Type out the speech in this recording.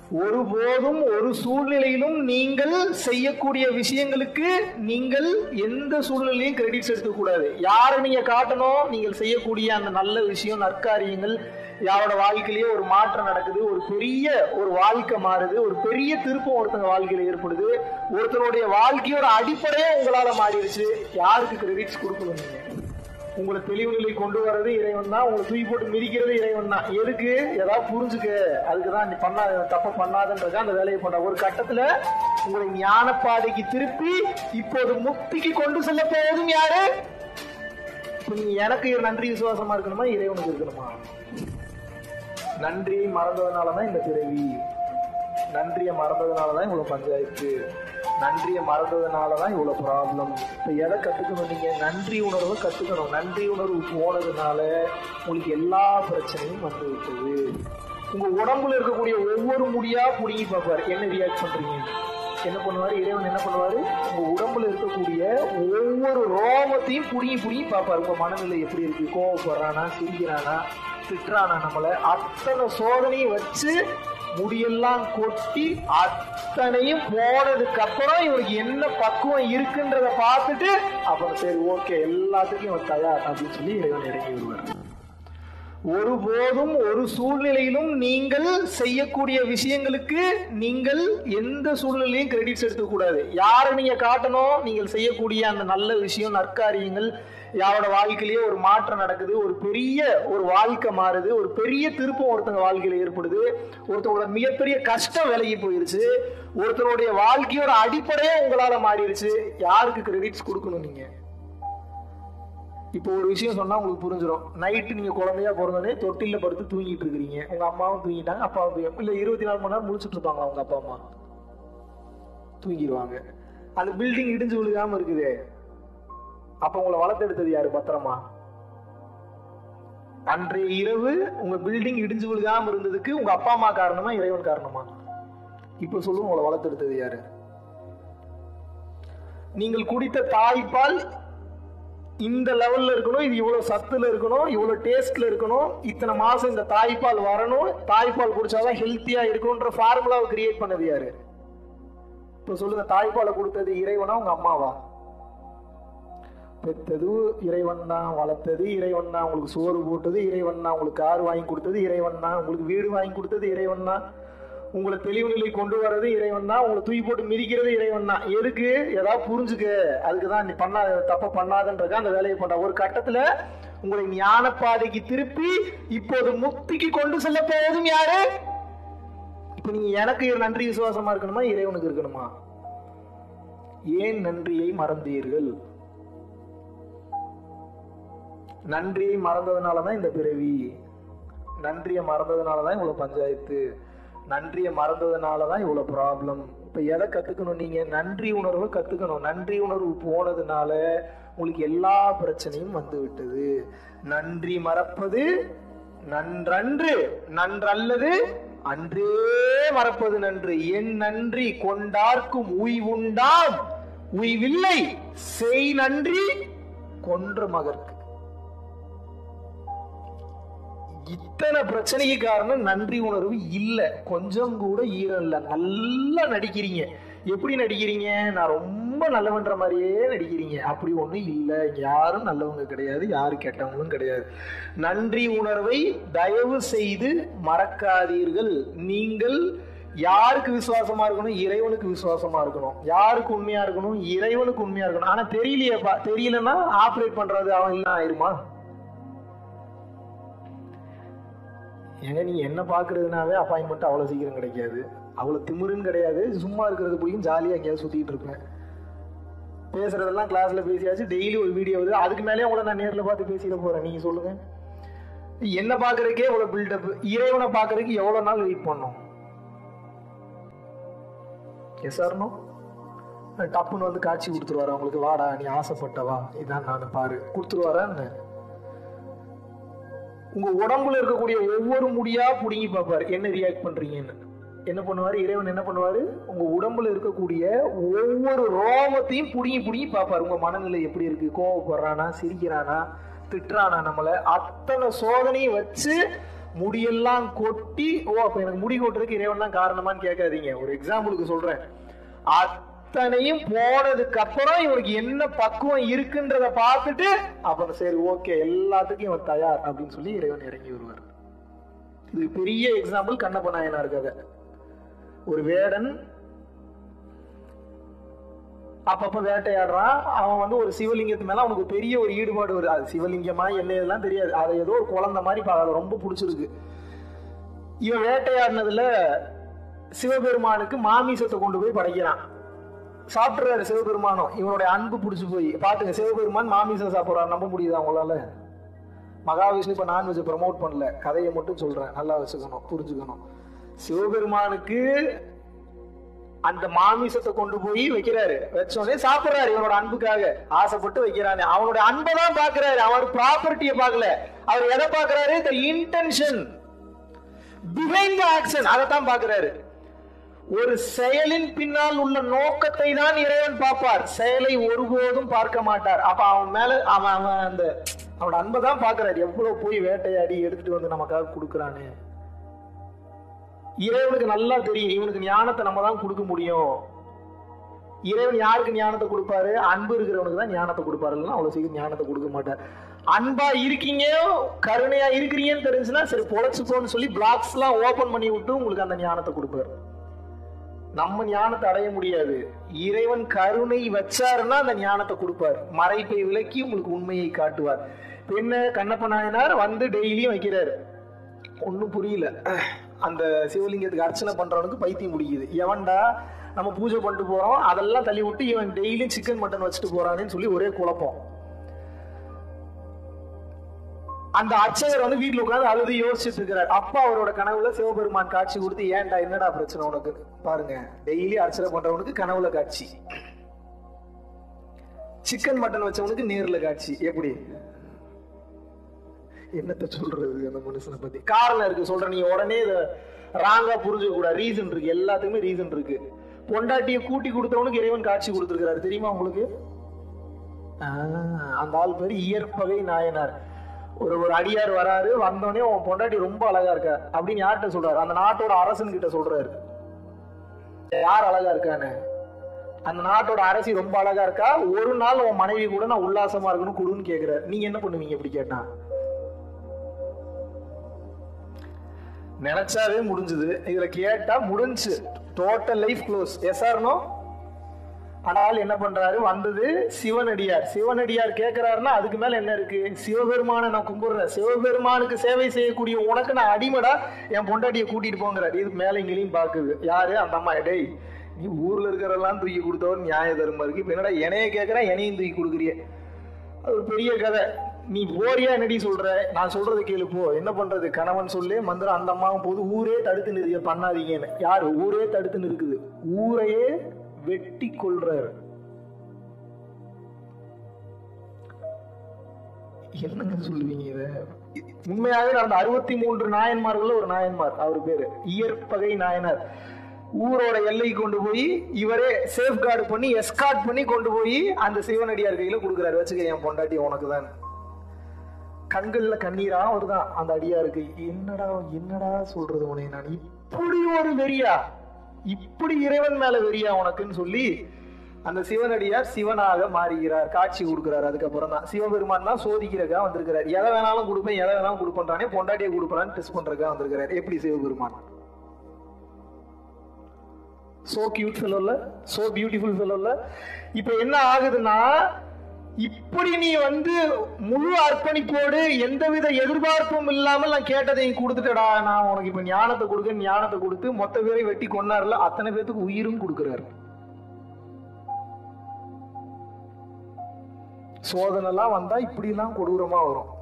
ஒருபோதும் ஒரு சூழ்நிலையிலும் நீங்கள் செய்யக்கூடிய விஷயங்களுக்கு நீங்கள் எந்த சூழ்நிலையும் கிரெடிட்ஸ் எடுத்துக்க கூடாது யாரை நீங்க காட்டணும் நீங்கள் செய்யக்கூடிய அந்த நல்ல விஷயம் நற்காரியங்கள் யாரோட வாழ்க்கையிலேயே ஒரு மாற்றம் நடக்குது ஒரு பெரிய ஒரு வாழ்க்கை மாறுது ஒரு பெரிய திருப்பம் ஒருத்தங்க வாழ்க்கையில ஏற்படுது ஒருத்தருடைய வாழ்க்கையோட அடிப்படையே உங்களால மாறிடுச்சு யாருக்கு கிரெடிட்ஸ் கொடுக்கணும் நீங்க உங்களை தெளிவு நிலை கொண்டு வர்றது இறைவன் தான் உங்களை தூக்கி போட்டு மிதிக்கிறது இறைவன் தான் எதுக்கு ஏதாவது புரிஞ்சுக்க அதுக்கு தான் நீ பண்ணாத தப்ப பண்ணாதன்றது அந்த வேலையை பண்ண ஒரு கட்டத்துல உங்களை ஞானப்பாதைக்கு திருப்பி இப்போது முக்திக்கு கொண்டு செல்ல போவதும் யாரு இப்ப நீங்க எனக்கு நன்றி விசுவாசமா இருக்கணுமா இறைவனுக்கு இருக்கணுமா நன்றி மறந்ததுனாலதான் இந்த பிறவி நன்றியை மறந்ததுனாலதான் இவ்வளவு பஞ்சாயத்து நன்றியை மறந்ததுனாலதான் இவ்வளவு ப்ராப்ளம் இப்ப எதை கத்துக்கணும் நீங்க நன்றி உணர்வை கத்துக்கணும் நன்றி உணர்வு போனதுனால உங்களுக்கு எல்லா பிரச்சனையும் வந்து விட்டது உங்க உடம்புல இருக்கக்கூடிய ஒவ்வொரு முடியா புடுங்கி பார்ப்பாரு என்ன ரியாக்ட் பண்றீங்க என்ன பண்ணுவாரு இறைவன் என்ன பண்ணுவாரு உங்க உடம்புல இருக்கக்கூடிய ஒவ்வொரு ரோமத்தையும் புடுங்கி புடுங்கி பார்ப்பாரு உங்க மனநிலை எப்படி இருக்கு கோவப்படுறானா சிரிக்கிறானா திட்டுறானா நம்மள அத்தனை சோதனையும் வச்சு முடியெல்லாம் கொட்டி அத்தனையும் போனதுக்கு அப்புறம் இவருக்கு என்ன பக்குவம் இருக்குன்றத பார்த்துட்டு அப்புறம் சரி ஓகே எல்லாத்துக்கும் இவன் தயார் அப்படின்னு சொல்லி இறைவன் இறங்கி வருவார் ஒருபோதும் ஒரு சூழ்நிலையிலும் நீங்கள் செய்யக்கூடிய விஷயங்களுக்கு நீங்கள் எந்த சூழ்நிலையும் கிரெடிட்ஸ் எடுத்துக்க கூடாது யாரை நீங்க காட்டணும் நீங்கள் செய்யக்கூடிய அந்த நல்ல விஷயம் நற்காரியங்கள் யாரோட வாழ்க்கையிலேயே ஒரு மாற்றம் நடக்குது ஒரு பெரிய ஒரு வாழ்க்கை மாறுது ஒரு பெரிய திருப்பம் ஒருத்தங்க வாழ்க்கையில ஏற்படுது ஒருத்தரோட மிகப்பெரிய கஷ்டம் விலகி போயிருச்சு ஒருத்தருடைய வாழ்க்கையோட அடிப்படையே உங்களால மாறிடுச்சு யாருக்கு கிரெடிட்ஸ் கொடுக்கணும் நீங்க இப்போ ஒரு விஷயம் சொன்னா உங்களுக்கு புரிஞ்சிடும் நைட்டு நீங்க குழந்தையா பிறந்தோடனே தொட்டில படுத்து தூங்கிட்டு இருக்கிறீங்க உங்க அம்மாவும் தூங்கிட்டாங்க அப்பாவும் தூங்கி இல்ல இருபத்தி நாலு மணி நேரம் முழிச்சிட்டு இருப்பாங்க அவங்க அப்பா அம்மா தூங்கிடுவாங்க அந்த பில்டிங் இடிஞ்சு விழுகாம இருக்குது அப்ப உங்களை வளர்த்தெடுத்தது யாரு பத்திரமா அன்றைய இரவு உங்க பில்டிங் இடிஞ்சு விழுகாம இருந்ததுக்கு உங்க அப்பா அம்மா காரணமா இறைவன் காரணமா இப்ப சொல்லுங்க உங்களை வளர்த்தெடுத்தது யாரு நீங்கள் குடித்த தாய்ப்பால் இந்த லெவல்ல இருக்கணும் இது இவ்வளவு சத்துல இருக்கணும் இவ்வளவு டேஸ்ட்ல இருக்கணும் இத்தனை மாசம் இந்த தாய்ப்பால் வரணும் தாய்ப்பால் குடிச்சாதான் ஹெல்த்தியா இருக்கணும்ன்ற ஃபார்முலாவை கிரியேட் பண்ணது யாரு இப்ப சொல்லுங்க தாய்ப்பாலை கொடுத்தது இறைவனா உங்க அம்மாவா பெத்தது இறைவன் தான் வளர்த்தது இறைவன் தான் உங்களுக்கு சோறு போட்டது இறைவன் தான் உங்களுக்கு கார் வாங்கி கொடுத்தது இறைவன் தான் உங்களுக்கு வீடு வாங்கி கொடுத்தது இறைவன் தான் உங்களை தெளிவு நிலை கொண்டு வர்றது இறைவன் தான் உங்களை தூக்கி போட்டு மிதிக்கிறது இறைவன் தான் எதுக்கு ஏதாவது புரிஞ்சுக்க அதுக்கு தான் நீ பண்ணாத தப்ப பண்ணாதன்றதுக்கு அந்த வேலையை பண்ற ஒரு கட்டத்துல உங்களை ஞான பாதைக்கு திருப்பி இப்போது முக்திக்கு கொண்டு செல்ல போவதும் யாரு இப்ப நீங்க எனக்கு நன்றி விசுவாசமா இருக்கணுமா இறைவனுக்கு இருக்கணுமா ஏன் நன்றியை மறந்தீர்கள் நன்றியை மறந்ததுனாலதான் இந்த பிறவி நன்றியை மறந்ததுனாலதான் இவ்வளவு பஞ்சாயத்து நன்றியை மறந்ததுனாலதான் இவ்வளவு ப்ராப்ளம் இப்ப எதை கத்துக்கணும் நீங்க நன்றி உணர்வை கத்துக்கணும் நன்றி உணர்வு போனதுனால உங்களுக்கு எல்லா பிரச்சனையும் வந்து விட்டது நன்றி மறப்பது நன்றன்று நன்றல்லது அன்றே மறப்பது நன்று என் நன்றி கொண்டார்க்கும் உய்வுண்டாம் உய்வில்லை செய் நன்றி கொன்ற மகற்கு இத்தனை பிரச்சனைக்கு காரணம் நன்றி உணர்வு இல்ல கொஞ்சம் கூட ஈரம் இல்ல நல்லா நடிக்கிறீங்க எப்படி நடிக்கிறீங்க நான் ரொம்ப நல்லவன்ற மாதிரியே நடிக்கிறீங்க அப்படி ஒண்ணும் இல்ல யாரும் நல்லவங்க கிடையாது யாரும் கெட்டவங்களும் கிடையாது நன்றி உணர்வை தயவு செய்து மறக்காதீர்கள் நீங்கள் யாருக்கு விசுவாசமா இருக்கணும் இறைவனுக்கு விசுவாசமா இருக்கணும் யாருக்கு உண்மையா இருக்கணும் இறைவனுக்கு உண்மையா இருக்கணும் ஆனா தெரியலையேப்பா தெரியலன்னா ஆப்ரேட் பண்றது அவன் இல்ல ஆயிருமா ஏங்க நீங்க என்ன பாக்குறதுனாவே அப்பாயின்மெண்ட் அவ்வளவு சீக்கிரம் கிடைக்காது அவ்வளவு திமிருன்னு கிடையாது சும்மா இருக்கிறது பிடிக்கும் ஜாலியா எங்கேயாவது சுத்திட்டு இருப்பேன் பேசுறதெல்லாம் கிளாஸ்ல பேசியாச்சு டெய்லி ஒரு வீடியோ வருது அதுக்கு மேலே உங்களை நான் நேர்ல பார்த்து பேசிட போறேன் நீங்க சொல்லுங்க என்ன பாக்குறதுக்கே இவ்வளவு பில்டப் இறைவனை பாக்குறதுக்கு எவ்வளவு நாள் வெயிட் பண்ணோம் எஸ் ஆர்னோ டப்புன்னு வந்து காட்சி கொடுத்துருவாரு அவங்களுக்கு வாடா நீ ஆசைப்பட்டவா இதான் நான் பாரு கொடுத்துருவாரா என்ன உங்க உடம்புல இருக்கக்கூடிய ஒவ்வொரு முடியா புடுங்கி பார்ப்பாரு என்ன ரியாக்ட் பண்றீங்கன்னு என்ன பண்ணுவாரு இறைவன் என்ன பண்ணுவாரு உங்க உடம்புல இருக்கக்கூடிய ஒவ்வொரு ரோமத்தையும் புடுங்கி புடுங்கி பார்ப்பாரு உங்க மனநிலை எப்படி இருக்கு கோவப்படுறானா சிரிக்கிறானா திட்டுறானா நம்மள அத்தனை சோதனையும் வச்சு முடியெல்லாம் கொட்டி ஓ அப்ப எனக்கு முடி கொட்டுறதுக்கு இறைவன் தான் காரணமான்னு கேட்காதீங்க ஒரு எக்ஸாம்பிளுக்கு சொல்றேன் அத்தனையும் போனதுக்கு அப்புறம் இவனுக்கு என்ன பக்குவம் இருக்குன்றத பார்த்துட்டு அப்ப சரி ஓகே எல்லாத்துக்கும் இவன் தயார் அப்படின்னு சொல்லி இறைவன் இறங்கி வருவார் இது பெரிய எக்ஸாம்பிள் கண்ணப்ப நாயனாருக்காக ஒரு வேடன் அப்பப்ப வேட்டையாடுறான் அவன் வந்து ஒரு சிவலிங்கத்து மேல அவனுக்கு பெரிய ஒரு ஈடுபாடு வருது அது சிவலிங்கமா என்ன இதெல்லாம் தெரியாது அது ஏதோ ஒரு குழந்தை மாதிரி பா- அதை ரொம்ப பிடிச்சிருக்கு இவன் வேட்டையாடினதுல சிவபெருமானுக்கு மாமிசத்தை கொண்டு போய் படைக்கிறான் சாப்பிடுறாரு சிவபெருமானும் இவனுடைய அன்பு பிடிச்சு போய் பாத்துங்க சிவபெருமான் மாமிசம் சாப்பிடுறாரு நம்ப முடியுதா உங்களால மகாவிஷ்ணு இப்ப நான்வெஜ் ப்ரமோட் பண்ணல கதையை மட்டும் சொல்றேன் நல்லா வச்சுக்கணும் புரிஞ்சுக்கணும் சிவபெருமானுக்கு அந்த மாமிசத்தை கொண்டு போய் வைக்கிறாரு வச்சோடனே சாப்பிடுறாரு இவனோட அன்புக்காக ஆசைப்பட்டு வைக்கிறானே அவனோட அன்பை தான் பாக்குறாரு அவர் ப்ராப்பர்ட்டியை பார்க்கல அவர் எதை பாக்குறாரு the intention behind the action அதை தான் பாக்குறாரு ஒரு செயலின் பின்னால் உள்ள நோக்கத்தை தான் இறைவன் பார்ப்பார் செயலை ஒருபோதும் பார்க்க மாட்டார் அப்ப அவன் மேல அவன் அவன் அந்த அவனோட அன்பை தான் பாக்குறாரு எவ்வளவு போய் வேட்டையாடி எடுத்துட்டு வந்து நமக்காக கொடுக்குறானே இறைவனுக்கு நல்லா தெரியும் இவனுக்கு ஞானத்தை நம்ம தான் கொடுக்க முடியும் இறைவன் யாருக்கு ஞானத்தை கொடுப்பாரு அன்பு இருக்கிறவனுக்கு தான் ஞானத்தை கொடுப்பாரு இல்லைன்னா அவ்வளவு சீக்கிரம் ஞானத்தை கொடுக்க மாட்டார் அன்பா இருக்கீங்க கருணையா இருக்கிறீங்கன்னு தெரிஞ்சுன்னா சரி பொழைச்சுப்போன்னு சொல்லி பிளாக்ஸ் எல்லாம் ஓபன் பண்ணி விட்டு உங்களுக்கு அந்த ஞானத்தை கொடுப்பாரு நம்ம ஞானத்தை அடைய முடியாது இறைவன் கருணை வச்சாருன்னா அந்த ஞானத்தை கொடுப்பார் மறைப்பை விலக்கி உங்களுக்கு உண்மையை காட்டுவார் இப்ப என்ன கண்ணப்ப நாயனார் வந்து டெய்லியும் வைக்கிறாரு ஒன்றும் புரியல அந்த சிவலிங்கத்துக்கு அர்ச்சனை பண்றவனுக்கு பைத்தியம் முடிக்குது எவன்டா நம்ம பூஜை பண்ணிட்டு போறோம் அதெல்லாம் தள்ளி விட்டு இவன் டெய்லியும் சிக்கன் மட்டன் வச்சுட்டு போறானேன்னு சொல்லி ஒரே குழப்பம் அந்த அர்ச்சகர் வந்து வீட்டுல உட்கார்ந்து அழுது யோசிச்சுட்டு இருக்கிறார் அப்பா அவரோட கனவுல சிவபெருமான் காட்சி கொடுத்து ஏன்டா என்னடா பிரச்சனை உனக்கு பாருங்க டெய்லி அர்ச்சனை பண்றவனுக்கு கனவுல காட்சி சிக்கன் மட்டன் வச்சவனுக்கு நேர்ல காட்சி எப்படி என்னத்த சொல்றது அந்த மனுஷனை பத்தி காரணம் இருக்கு சொல்றேன் நீ உடனே இத ராங்கா புரிஞ்சுக்க கூடாது ரீசன் இருக்கு எல்லாத்துக்குமே ரீசன் இருக்கு பொண்டாட்டியை கூட்டி கொடுத்தவனுக்கு இறைவன் காட்சி கொடுத்திருக்கிறாரு தெரியுமா உங்களுக்கு ஆஹ், அந்த ஆள் பேரு இயற்பகை நாயனார் ஒரு ஒரு அடியார் வராரு வந்தோடனே உன் பொண்டாட்டி ரொம்ப அழகா இருக்க அப்படின்னு யார்கிட்ட சொல்றாரு அந்த நாட்டோட அரசன் கிட்ட சொல்றாரு யார் அழகா இருக்கான்னு அந்த நாட்டோட அரசி ரொம்ப அழகா இருக்கா ஒரு நாள் உன் மனைவி கூட நான் உல்லாசமா இருக்கணும் குடுன்னு கேக்குறாரு நீங்க என்ன பண்ணுவீங்க இப்படி கேட்டா நினைச்சாவே முடிஞ்சது இதுல கேட்டா முடிஞ்சு டோட்டல் லைஃப் க்ளோஸ் எஸ் ஆர்னோ ஆனால் என்ன பண்றாரு வந்தது சிவனடியார் சிவனடியார் கேட்கிறாருன்னா அதுக்கு மேல என்ன இருக்கு சிவபெருமானை நான் கும்பிடுறேன் சிவபெருமானுக்கு சேவை செய்யக்கூடிய உனக்கு நான் அடிமடா என் பொண்டாட்டியை கூட்டிட்டு போங்கிறாரு இதுக்கு மேல இங்கேயும் பாக்குது யாரு அந்த அம்மா டேய் நீ ஊர்ல இருக்கிறதெல்லாம் தூக்கி கொடுத்தவன் நியாய தர்மம் இருக்கு இப்ப என்னடா என்னைய கேட்கறேன் என்னையும் தூக்கி கொடுக்குறிய அது ஒரு பெரிய கதை நீ போறியா என்னடி சொல்ற நான் சொல்றது கேளு போ என்ன பண்றது கணவன் சொல்லு மந்திரம் அந்த அம்மாவும் போது ஊரே தடுத்து நிறுத்திய பண்ணாதீங்கன்னு யாரு ஊரே தடுத்து நிறுக்குது ஊரையே வெட்டி கொள்றாரு என்னங்க சொல்லுவீங்க இத உண்மையாவே நடந்த அறுபத்தி மூன்று நாயன்மார்கள் ஒரு நாயன்மார் அவர் பேரு இயற்பகை நாயனார் ஊரோட எல்லைக்கு கொண்டு போய் இவரே சேஃப் கார்டு பண்ணி எஸ்கார்ட் பண்ணி கொண்டு போய் அந்த சிவனடியார் கையில கொடுக்குறாரு வச்சுக்க என் பொண்டாட்டி உனக்கு தான் கண்கள்ல கண்ணீரா வருதான் அந்த அடியாருக்கு என்னடா என்னடா சொல்றது உனக்கு நான் இப்படி ஒரு வெறியா இப்படி இறைவன் மேல வெறியா உனக்குன்னு சொல்லி அந்த சிவனடியார் சிவனாக மாறுகிறார் காட்சி கொடுக்கிறார் அதுக்கப்புறம் தான் சிவபெருமான் தான் சோதிக்கிறக்கா வந்திருக்கிறார் எதை வேணாலும் கொடுப்பேன் எதை வேணாலும் கொடுப்பேன்றானே பொண்டாட்டியை கொடுப்பேன்னு டெஸ்ட் பண்றதுக்காக வந்திருக்கிறார் எப்படி சிவபெருமான் சோ கியூட் ஃபெல்லோல சோ பியூட்டிஃபுல் ஃபெல்லோல இப்போ என்ன ஆகுதுன்னா இப்படி நீ வந்து முழு அர்ப்பணிப்போடு எந்தவித எதிர்பார்ப்பும் இல்லாமல் நான் கேட்டதை நீ கொடுத்துட்டடா நான் உனக்கு இப்ப ஞானத்தை கொடுக்க ஞானத்தை கொடுத்து மொத்த பேரை வெட்டி கொண்டாருல அத்தனை பேத்துக்கு உயிரும் கொடுக்கிறாரு சோதனைலாம் வந்தா இப்படி எல்லாம் கொடூரமா வரும்